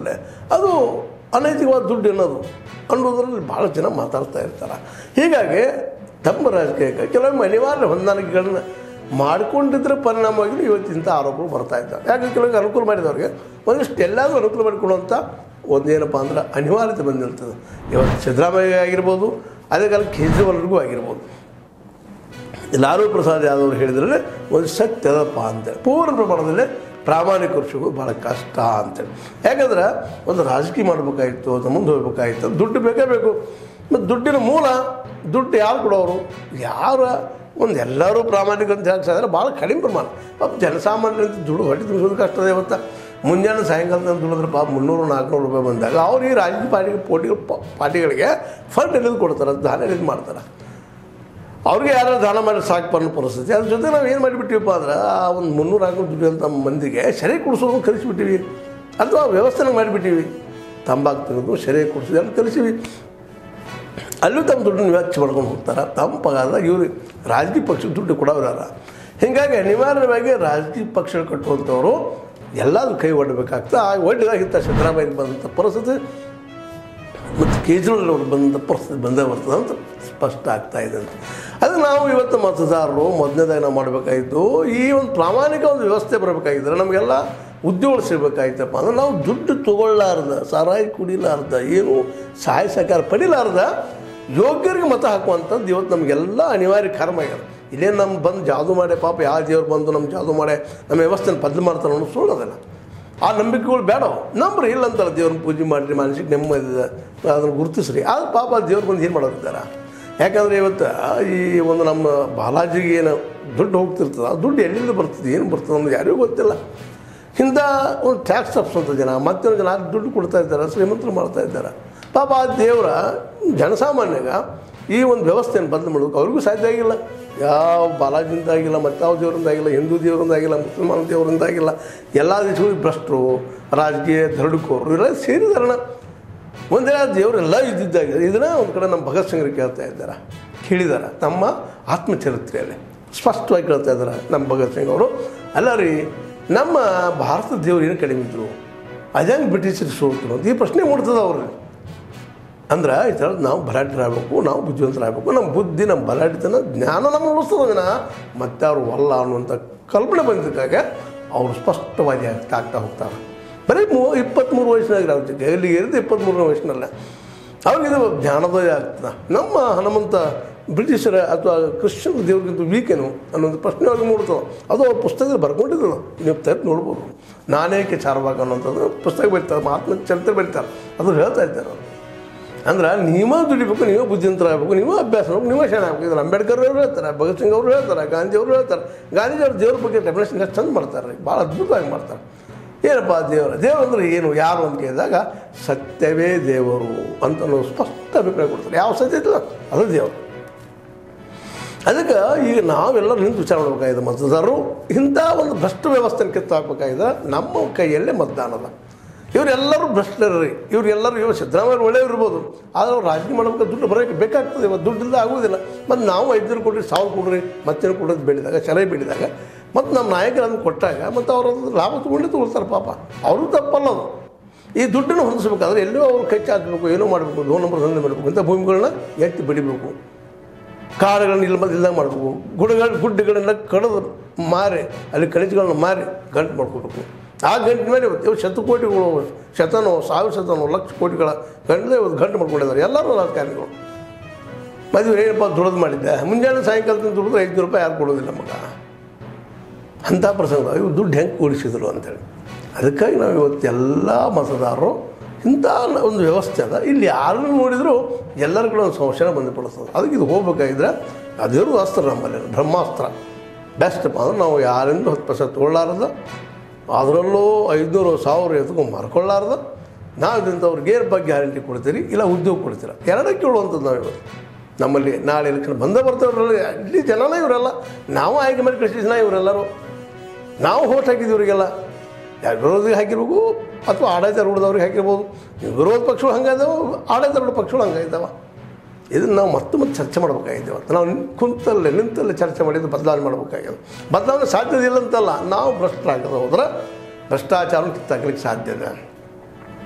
ಕೂಡಲೇ ಅದು ಅನೈತಿಕವಾದ ದುಡ್ಡು ಅನ್ನೋದು ಅನ್ನೋದ್ರಲ್ಲಿ ಭಾಳ ಜನ ಮಾತಾಡ್ತಾ ಇರ್ತಾರೆ ಹೀಗಾಗಿ ತಮ್ಮ ರಾಜಕೀಯಕ್ಕೆ ಕೆಲವೊಮ್ಮೆ ಅನಿವಾರ್ಯ ಹೊಂದಾಣಿಕೆಗಳನ್ನ ಮಾಡಿಕೊಂಡಿದ್ರೆ ಪರಿಣಾಮವಾಗಿ ಇವತ್ತು ಇಂಥ ಆರೋಪಗಳು ಬರ್ತಾ ಇದ್ದಾವೆ ಯಾಕೆ ಕೆಲವೊಂದು ಅನುಕೂಲ ಮಾಡಿದವ್ರಿಗೆ ಒಂದಿಷ್ಟು ಎಲ್ಲಾದರೂ ಅನುಕೂಲ ಮಾಡಿಕೊಡುವಂಥ ಒಂದೇನಪ್ಪ ಅಂದ್ರೆ ಅನಿವಾರ್ಯತೆ ಬಂದಿರ್ತದೆ ಇವತ್ತು ಸಿದ್ದರಾಮಯ್ಯ ಆಗಿರ್ಬೋದು ಅದೇ ಕಾಲ ಕೇಜ್ರಿವಾಲ್ರಿಗೂ ಆಗಿರ್ಬೋದು ಲಾಲು ಪ್ರಸಾದ್ ಯಾದವ್ ಅವರು ಹೇಳಿದ್ರೆ ಒಂದು ಸತ್ಯದಪ್ಪ ಅಂತೇಳಿ ಪೂರ್ಣ ಪ್ರಮಾಣದಲ್ಲಿ ಪ್ರಾಮಾಣಿಕ ಕೃಷಿಗೂ ಭಾಳ ಕಷ್ಟ ಅಂತೇಳಿ ಯಾಕಂದ್ರೆ ಒಂದು ರಾಜಕೀಯ ಮಾಡಬೇಕಾಗಿತ್ತು ಅದು ಮುಂದೆ ಹೋಗ್ಬೇಕಾಗಿತ್ತು ದುಡ್ಡು ಬೇಕೇ ಬೇಕು ಮತ್ತು ದುಡ್ಡಿನ ಮೂಲ ದುಡ್ಡು ಯಾರು ಕೊಡೋರು ಯಾರ ಒಂದು ಎಲ್ಲರೂ ಪ್ರಾಮಾಣಿಕ ಅಂತ ಹೇಳಕ್ಕೆ ಸಾಧ್ಯ ಭಾಳ ಕಡಿಮೆ ಪ್ರಮಾಣ ಪಾಪ ಜನಸಾಮಾನ್ಯರಂತ ದುಡ್ಡು ಹೊಟ್ಟೆ ತುಂಬಿಸೋದು ಕಷ್ಟದ ಇವತ್ತು ಮುಂಜಾನೆ ಸಾಯಂಕಾಲದಿಂದ ದುಡಿದ್ರೆ ಪಾಪ ಮುನ್ನೂರು ನಾಲ್ಕುನೂರು ರೂಪಾಯಿ ಬಂದಾಗ ಅವ್ರು ಈ ರಾಜಕೀಯ ಪಾರ್ಟಿ ಪೋಟಿಗಳು ಪಾರ್ಟಿಗಳಿಗೆ ಫಂಡ್ ಎಲ್ಲಿದು ಕೊಡ್ತಾರೆ ದಾನ ಎಲ್ಲಿದು ಮಾಡ್ತಾರೆ ಅವ್ರಿಗೆ ಯಾರು ದಾನ ಮಾಡಿ ಸಾಕು ಬರೋ ಪರಿಸ್ಥಿತಿ ಅದ್ರ ಜೊತೆ ನಾವು ಏನು ಮಾಡಿಬಿಟ್ಟಿವಪ್ಪ ಅಂದ್ರೆ ಆ ಒಂದು ಮುನ್ನೂರು ಹಾಕೊಂಡು ದುಡಿಯೋಂಥ ಮಂದಿಗೆ ಸೆರೆ ಕುಡಿಸೋದು ಕಲಿಸಿಬಿಟ್ಟಿವಿ ಅಥವಾ ವ್ಯವಸ್ಥೆನ ಮಾಡಿಬಿಟ್ಟಿವಿ ತಂಬಾಕು ತಿನ್ನೋದು ಸೆರೆ ಕುಡಿಸೋದು ಎಲ್ಲ ಕಲಿಸಿವಿ ಅಲ್ಲೂ ತಮ್ಮ ದುಡ್ಡನ್ನು ವೆಚ್ಚ ಮಾಡ್ಕೊಂಡು ಹೋಗ್ತಾರೆ ತಮ್ಮ ಪಗಾರ ಇವ್ರು ರಾಜಕೀಯ ಪಕ್ಷಕ್ಕೆ ದುಡ್ಡು ಕೊಡೋರಲ್ಲ ಹೀಗಾಗಿ ಅನಿವಾರ್ಯವಾಗಿ ರಾಜಕೀಯ ಪಕ್ಷ ಕಟ್ಟುವಂಥವ್ರು ಎಲ್ಲಾದ್ರೂ ಕೈ ಒಡ್ಡಬೇಕಾಗ್ತದೆ ಆ ಒಡ್ಡಿದಾಗಿತ್ತ ಸಿದ್ದರಾಮಯ್ಯ ಬಂದಂಥ ಪರಿಸ್ಥಿತಿ ಮತ್ತು ಕೇಜ್ರಿವಾಲ್ ಅವರು ಬಂದ ಪರಿಸ್ಥಿತಿ ಬಂದೇ ಬರ್ತದೆ ಅಂತ ಸ್ಪಷ್ಟ ಆಗ್ತಾ ಇದೆ ಅಂತ ಅದು ನಾವು ಇವತ್ತು ಮತದಾರರು ಮೊದಲನೇದಾಗಿ ನಾವು ಮಾಡಬೇಕಾಗಿತ್ತು ಈ ಒಂದು ಪ್ರಾಮಾಣಿಕ ಒಂದು ವ್ಯವಸ್ಥೆ ಬರಬೇಕಾಗಿದ್ರೆ ನಮಗೆಲ್ಲ ಉದ್ಯೋಗ ಸಿಗಬೇಕಾಯ್ತಪ್ಪ ಅಂದ್ರೆ ನಾವು ದುಡ್ಡು ತಗೊಳ್ಳಾರ್ದ ಸಾರಾಯಿ ಕುಡಿಲಾರ್ದ ಏನು ಸಹಾಯ ಸಹಕಾರ ಪಡಿಲಾರ್ದ ಯೋಗ್ಯರಿಗೆ ಮತ ಹಾಕುವಂಥದ್ದು ಇವತ್ತು ನಮಗೆಲ್ಲ ಅನಿವಾರ್ಯ ಕರ್ಮ ಆಗ್ಯದ ಇಲ್ಲೇನು ನಮ್ಮ ಬಂದು ಜಾದು ಮಾಡೇ ಪಾಪ ಯಾವ ದೇವ್ರು ಬಂದು ನಮ್ಮ ಜಾದು ಮಾಡೇ ನಮ್ಮ ವ್ಯವಸ್ಥೆನ ಬದಲು ಮಾಡ್ತಾರೆ ಅನ್ನೋ ಸುಳ್ಳೋದಲ್ಲ ಆ ನಂಬಿಕೆಗಳು ಬೇಡ ನಂಬ್ರಿ ಇಲ್ಲ ಅಂತಲ್ಲ ದೇವ್ರನ್ನ ಪೂಜೆ ಮಾಡಿರಿ ಮಾನಸಿಕ ನೆಮ್ಮದಿ ಇದೆ ಅದನ್ನು ಗುರುತಿಸ್ರಿ ಆದ್ರೆ ಪಾಪ ದೇವ್ರು ಬಂದು ಏನು ಮಾಡೋದಿದ್ದಾರೆ ಯಾಕಂದರೆ ಇವತ್ತು ಈ ಒಂದು ನಮ್ಮ ಬಾಲಾಜಿಗೆ ಏನು ದುಡ್ಡು ಹೋಗ್ತಿರ್ತದೆ ಆ ದುಡ್ಡು ಎಲ್ಲಿಂದ ಬರ್ತದೆ ಏನು ಬರ್ತದೆ ಅನ್ನೋದು ಯಾರಿಗೂ ಗೊತ್ತಿಲ್ಲ ಇಂಥ ಒಂದು ಟ್ಯಾಕ್ಸ್ ತಪ್ಪಿಸೋಂಥ ಜನ ಮತ್ತೊಂದು ಜನ ದುಡ್ಡು ಕೊಡ್ತಾ ಇದ್ದಾರೆ ಶ್ರೀಮಂತರು ಮಾಡ್ತಾ ಇದ್ದಾರೆ ಪಾಪ ಆ ದೇವರ ಜನಸಾಮಾನ್ಯಗ ಈ ಒಂದು ವ್ಯವಸ್ಥೆಯನ್ನು ಬದಲು ಮಾಡೋದು ಅವ್ರಿಗೂ ಸಾಧ್ಯ ಆಗಿಲ್ಲ ಯಾವ ಬಾಲಾಜಿಂದ ಆಗಿಲ್ಲ ಮತ್ತಾವ ದೇವರಿಂದ ಆಗಿಲ್ಲ ಹಿಂದೂ ದೇವರಿಂದ ಆಗಿಲ್ಲ ಮುಸಲ್ಮಾನ ದೇವರಿಂದ ಆಗಿಲ್ಲ ಎಲ್ಲ ದೇಶಗಳು ಭ್ರಷ್ಟರು ರಾಜಕೀಯ ದರಡುಕೋರು ಇವರೆಲ್ಲ ಸೇರಿದಾರಣ ಒಂದೇ ದೇವರೆಲ್ಲ ಇದ್ದಿದ್ದಾಗಿದೆ ಇದನ್ನ ಒಂದು ಕಡೆ ನಮ್ಮ ಭಗತ್ ಸಿಂಗ್ರು ಕೇಳ್ತಾ ಇದ್ದಾರೆ ಕೇಳಿದ್ದಾರೆ ತಮ್ಮ ಆತ್ಮಚರಿತ್ರೆಯಲ್ಲಿ ಸ್ಪಷ್ಟವಾಗಿ ಕೇಳ್ತಾ ಇದ್ದಾರೆ ನಮ್ಮ ಭಗತ್ ಸಿಂಗ್ ಅವರು ಅಲ್ಲ ರೀ ನಮ್ಮ ಭಾರತದ ದೇವರು ಏನು ಕಡಿಮೆ ಇದ್ರು ಅದಂಗೆ ಬ್ರಿಟಿಷರು ಸೋತರು ಅಂತ ಈ ಪ್ರಶ್ನೆ ಮೂಡ್ತದೆ ಅವ್ರಿಗೆ ಅಂದ್ರೆ ಈ ಥರ ನಾವು ಬಲಾಢ್ಯರಾಗಬೇಕು ನಾವು ಬುದ್ಧಿವಂತರಾಗಬೇಕು ನಮ್ಮ ಬುದ್ಧಿ ನಮ್ಮ ಬಲಾಢ್ಯತನ ಜ್ಞಾನ ನಮ್ಮ ಉಳಿಸ್ತದನ ಮತ್ತೆ ಅವ್ರು ಅಲ್ಲ ಅನ್ನುವಂಥ ಕಲ್ಪನೆ ಬಂದಿದ್ದಾಗ ಅವರು ಸ್ಪಷ್ಟವಾಗಿ ಆಗ್ತಾ ಆಗ್ತಾ ಹೋಗ್ತಾರೆ ಬರೀ ಮೂ ಇಪ್ಪತ್ತ್ಮೂರು ವಯಸ್ಸಿನಾಗ ಅವ್ರಿಗೆ ಇಲ್ಲಿ ಇರೋದು ಇಪ್ಪತ್ತ್ಮೂರನೇ ವಯಸ್ಸಿನಲ್ಲ ಅವ್ರಿಗಿದು ಜ್ಞಾನೋದಯ ಆಗ್ತದೆ ನಮ್ಮ ಹನುಮಂತ ಬ್ರಿಟಿಷರ ಅಥವಾ ಕ್ರಿಶ್ಚಿಯನ್ ದೇವ್ರಿಗಿಂತ ವೀಕೇನು ಅನ್ನೋದು ಪ್ರಶ್ನೆ ಅವ್ರಿಗೆ ಮೂಡ್ತದೆ ಅದು ಅವ್ರ ಪುಸ್ತಕದಲ್ಲಿ ಬರ್ಕೊಂಡಿದ್ರು ನೀವು ತೆಗೆದು ನೋಡ್ಬೋದು ನಾನೇಕೆ ಚಾರವಾಗ ಅನ್ನೋಂಥದ್ದು ಪುಸ್ತಕ ಬರೀತಾರೆ ಮಹಾತ್ಮ ಚರಿತ್ರೆ ಬರೀತಾರೆ ಅದು ಹೇಳ್ತಾ ಇದ್ದಾರೆ ಅವ್ರು ಅಂದ್ರೆ ನೀವೇ ದುಡಿಬೇಕು ನೀವೇ ಬುದ್ಧಿವಂತರಾಗಬೇಕು ನೀವೇ ಅಭ್ಯಾಸ ಮಾಡ್ಬೇಕು ನೀವೇ ಶಾಣೆ ಆಗ್ಬೇಕು ಇದನ್ನು ಅಂಬೇಡ್ಕರ್ ಅವರು ಹೇಳ್ತಾರೆ ಭಗತ್ ಸಿಂಗ್ ಅವರು ಹೇಳ್ತಾರೆ ಗಾಂಧಿ ಅವರು ಹೇಳ್ತಾರೆ ಗಾಂಧೀಜಿ ಅವ್ರ ದೇವ್ರ ಬಗ್ಗೆ ಡೆಫಿನೇಷನ್ ಎಷ್ಟು ಚಂದ ಮಾಡ್ತಾರೆ ರೀ ಭಾಳ ಅದ್ಭುತವಾಗಿ ಮಾಡ್ತಾರೆ ಏನಪ್ಪ ದೇವರು ದೇವರು ಅಂದರೆ ಏನು ಯಾರು ಅಂತ ಕೇಳಿದಾಗ ಸತ್ಯವೇ ದೇವರು ಅಂತ ನಾವು ಸ್ಪಷ್ಟ ಅಭಿಪ್ರಾಯ ಕೊಡ್ತಾರೆ ಯಾವ ಸತ್ಯ ಇದ್ದಿಲ್ಲ ಅದು ದೇವರು ಅದಕ್ಕೆ ಈಗ ನಾವೆಲ್ಲರೂ ನಿಂತು ವಿಚಾರ ಮಾಡಬೇಕಾಗಿದೆ ಮತದಾರರು ಇಂಥ ಒಂದು ಭ್ರಷ್ಟ ವ್ಯವಸ್ಥೆನ ಕಿತ್ತು ಹಾಕಬೇಕಾಗಿದೆ ನಮ್ಮ ಕೈಯಲ್ಲೇ ಮತದಾನದ ಇವರೆಲ್ಲರೂ ಭ್ರಷ್ಟರು ರೀ ಇವರೆಲ್ಲರೂ ಇವಾಗ ಸಿದ್ದರಾಮಯ್ಯ ಒಳ್ಳೆಯವ್ರು ಇರ್ಬೋದು ಆದರೆ ಅವ್ರು ರಾಜಕೀಯ ಮಾಡ್ಬೇಕು ದುಡ್ಡು ಬರೋಕ್ಕೆ ಬೇಕಾಗ್ತದೆ ಇವತ್ತು ದುಡ್ಡಿಂದ ಆಗೋದಿಲ್ಲ ಮತ್ತು ನಾವು ಐದುನೂರು ಕೊಡ್ರಿ ಸಾವಿರ ಕೊಡ್ರಿ ಮತ್ತೇನು ಕೊಡೋದು ಬೆಳೆದಾಗ ಸಲಹೆ ಬೆಳೆದಾಗ ಮತ್ತು ನಮ್ಮ ನಾಯಕರು ಅದನ್ನು ಕೊಟ್ಟಾಗ ಮತ್ತು ಅವರು ಅದನ್ನ ಲಾಭ ತೊಗೊಂಡು ತಗೊಳ್ತಾರೆ ಪಾಪ ಅವರು ತಪ್ಪಲ್ಲ ಅದು ಈ ದುಡ್ಡನ್ನು ಹೊಂದಿಸ್ಬೇಕಾದ್ರೆ ಎಲ್ಲೋ ಅವ್ರು ಕೈ ಚಾಚಬೇಕು ಏನೋ ಮಾಡಬೇಕು ದೋ ನಂಬರ್ ದಂಧೆ ಮಾಡಬೇಕು ಇಂಥ ಭೂಮಿಗಳನ್ನ ಎತ್ತಿ ಬಡಿಬೇಕು ಕಾಡುಗಳನ್ನ ಇಲ್ಲ ಬಂದು ಇಲ್ದಂಗೆ ಮಾಡಬೇಕು ಗುಡ್ಗಳ ಗುಡ್ಡಗಳನ್ನ ಕಡಿದು ಮಾರಿ ಅಲ್ಲಿ ಖನಿಜಗಳನ್ನ ಮಾರಿ ಗಂಟು ಮಾಡ್ಕೋಬೇಕು ಆ ಗಂಟಿನ ಮೇಲೆ ಇವತ್ತು ಇವು ಶತಕೋಟಿಗಳು ಶತನೋ ಸಾವಿರ ಶತನೋ ಲಕ್ಷ ಕೋಟಿಗಳ ಗಂಟಲೆ ಇವತ್ತು ಗಂಟು ಮಾಡ್ಕೊಂಡಿದ್ದಾರೆ ಎಲ್ಲರೂ ರಾಜಕಾರಣಿಗಳು ಮದುವೆ ಏನಪ್ಪ ದುಡಿದು ಮಾಡಿದ್ದೆ ಮುಂಜಾನೆ ಸಾಯಂಕಾಲದಿಂದ ದುಡಿದ್ರೆ ಐದುನೂರು ರೂಪಾಯಿ ಯಾರು ಕೊಡೋದಿಲ್ಲ ಮಗ ಅಂಥ ಪ್ರಸಂಗ ಇವು ದುಡ್ಡು ಹೆಂಗೆ ಕೂಡಿಸಿದ್ರು ಅಂತೇಳಿ ಅದಕ್ಕಾಗಿ ನಾವು ಇವತ್ತು ಎಲ್ಲ ಮತದಾರರು ಇಂಥ ಒಂದು ವ್ಯವಸ್ಥೆ ಅದ ಇಲ್ಲಿ ಯಾರನ್ನು ನೋಡಿದರೂ ಎಲ್ಲರ ಕೂಡ ಒಂದು ಸಂಶಯ ಬಂದುಪಡಿಸ್ತದೆ ಅದಕ್ಕೆ ಇದು ಹೋಗ್ಬೇಕಾಗಿದ್ರೆ ಅದಿರೋದು ಅಸ್ತ್ರ ನಮ್ಮಲ್ಲಿ ಬ್ರಹ್ಮಾಸ್ತ್ರ ಬೆಸ್ಟಪ್ಪ ಅಂದ್ರೆ ನಾವು ಯಾರಿಂದ ಹತ್ತು ಪೈಸೆ ತೊಗೊಳ್ಳಾರ್ದ ಅದರಲ್ಲೂ ಐದುನೂರು ಸಾವಿರ ಎತ್ಕೊಂಡು ಮಾರ್ಕೊಳ್ಳಾರ್ದ ನಾವು ಇದಂಥವ್ರಿಗೆ ಏನು ಬಗ್ಗೆ ಗ್ಯಾರಂಟಿ ಕೊಡ್ತೀರಿ ಇಲ್ಲ ಉದ್ಯೋಗ ಕೊಡ್ತೀರ ಎರಡಕ್ಕೆ ಕೇಳುವಂಥದ್ದು ನಾವು ಇವತ್ತು ನಮ್ಮಲ್ಲಿ ನಾಳೆ ಎಲೆಕ್ಷನ್ ಬಂದೇ ಬರ್ತಾವ್ರಲ್ಲ ಇಲ್ಲಿ ಜನನೇ ಇವರೆಲ್ಲ ನಾವು ಆಯ್ಕೆ ಮಾಡಿ ಕಳಿಸಿದ ಇವರೆಲ್ಲರೂ ನಾವು ಹೋಟ್ ಹಾಕಿದ್ವಿ ಇವರಿಗೆಲ್ಲ ಯಾರು ವಿರೋಧಿಗೆ ಹಾಕಿರ್ಬೇಕು ಅಥವಾ ಆಡಳಿತ ರೂಢದವ್ರಿಗೆ ಹಾಕಿರ್ಬೋದು ವಿರೋಧ ಪಕ್ಷಗಳು ಹಂಗಾದವು ಆಡಳಿತ ರೂಢ ಪಕ್ಷಗಳು ಹಂಗಾಗಿದ್ದಾವೆ ಇದನ್ನು ನಾವು ಮತ್ತೆ ಮತ್ತೆ ಚರ್ಚೆ ಮಾಡಬೇಕಾಗಿದೆ ಇವತ್ತು ನಾವು ನಿಂತ್- ಕುಂತಲ್ಲೇ ನಿಂತಲ್ಲೇ ಚರ್ಚೆ ಮಾಡಿದ್ದು ಬದಲಾವಣೆ ಮಾಡಬೇಕಾಗಿದೆ ಬದಲಾವಣೆ ಸಾಧ್ಯತೆ ಇಲ್ಲ ಅಂತಲ್ಲ ನಾವು ಭ್ರಷ್ಟರಾಗದ ಹೋದ್ರೆ ಭ್ರಷ್ಟಾಚಾರ ಕಿತ್ತಾಕಲಿಕ್ಕೆ ಸಾಧ್ಯ ಇದೆ